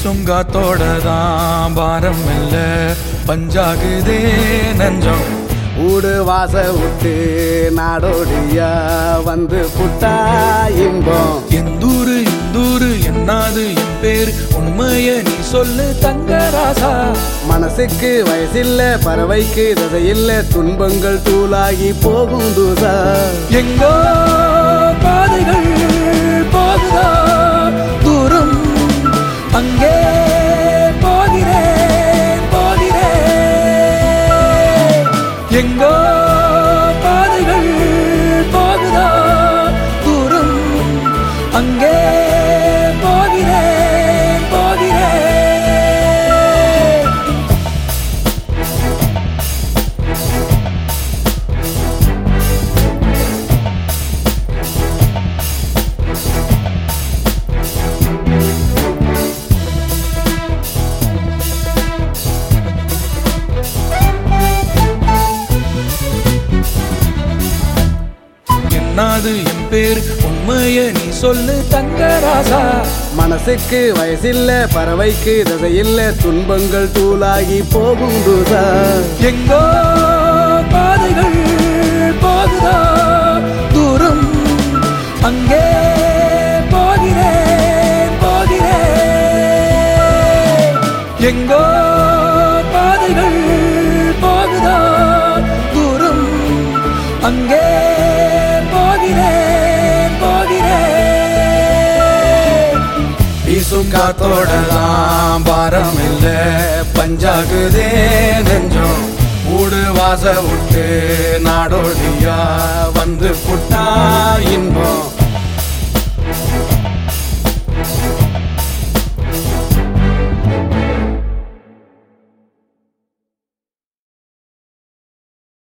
வீசும் காத்தோட தான் பாரம் இல்ல பஞ்சாகுதே நஞ்சம் ஊடு வாச விட்டு நாடோடியா வந்து புட்டா இன்பம் எந்தூரு இந்தூரு என்னாது என் பேர் உண்மைய நீ சொல்லு தங்கராசா மனசுக்கு வயசில்ல பறவைக்கு தசையில்ல துன்பங்கள் தூளாகி போகும் தூசா எங்கோ பாதைகள் போகுதா தூரம் அங்கே போகிறேன் போகிறேன் எங்கோ பாதைகள் போகுதா தூரம் அங்கே போகிறேன் போகிறேன் என்னாது என் பேர் உண்மைய நீ சொல்லு தங்கராசா மனசுக்கு வயசில்ல பறவைக்கு தசையில்ல துன்பங்கள் தூளாகி போகும் தூசா எங்கோ பாதைகள் போகுதா தூரம் அங்கே போகிறேன் போகிறேன் எங்கோ பாதைகள் போகுதா தூரம் அங்கே போகிறேன் போகிறேன் வீசும் காத்தோட தான் பாரம் இல்ல பஞ்சாகுதே நெஞ்சம் ஊடு வாச விட்டு நாடோடியா வந்து புட்டா இன்பம்